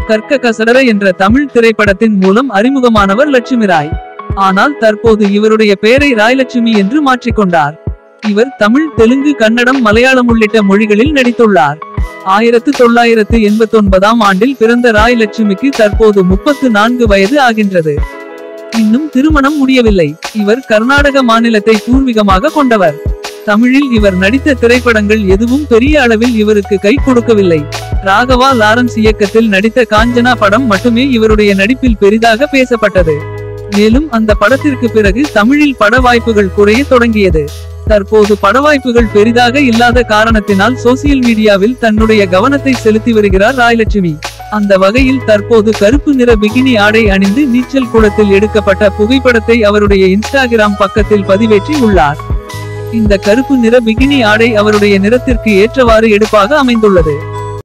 கற்க கசடர என்ற தமிழ் திரைப்படத்தின் மூலம் அறிமுகமானவர் லட்சுமி ராய் ஆனால் தற்போது இவருடைய பெயரை ராய்லட்சுமி என்று மாற்றிக்கொண்டார் இவர் தமிழ் தெலுங்கு கன்னடம் மலையாளம் உள்ளிட்ட மொழிகளில் நடித்துள்ளார் ஆயிரத்து தொள்ளாயிரத்து எண்பத்தொன்பதாம் ஆண்டில் பிறந்த ராய் லட்சுமிக்கு தற்போது முப்பத்து நான்கு வயது ஆகின்றது இன்னும் திருமணம் முடியவில்லை இவர் கர்நாடக மாநிலத்தை பூர்வீகமாக கொண்டவர் தமிழில் இவர் நடித்த திரைப்படங்கள் எதுவும் பெரிய அளவில் இவருக்கு கை கொடுக்கவில்லை ராகவா லாரன்ஸ் இயக்கத்தில் நடித்த காஞ்சனா படம் மட்டுமே இவருடைய நடிப்பில் பெரிதாக பேசப்பட்டது மேலும் அந்த படத்திற்கு பிறகு தமிழில் பட வாய்ப்புகள் குறைய தொடங்கியது தற்போது பட வாய்ப்புகள் பெரிதாக இல்லாத காரணத்தினால் சோசியல் மீடியாவில் தன்னுடைய கவனத்தை செலுத்தி வருகிறார் ராயலட்சுமி அந்த வகையில் தற்போது கருப்பு நிற பிகினி ஆடை அணிந்து நீச்சல் குளத்தில் எடுக்கப்பட்ட புகைப்படத்தை அவருடைய இன்ஸ்டாகிராம் பக்கத்தில் பதிவேற்றி உள்ளார் இந்த கருப்பு நிற பிகினி ஆடை அவருடைய நிறத்திற்கு ஏற்றவாறு எடுப்பாக அமைந்துள்ளது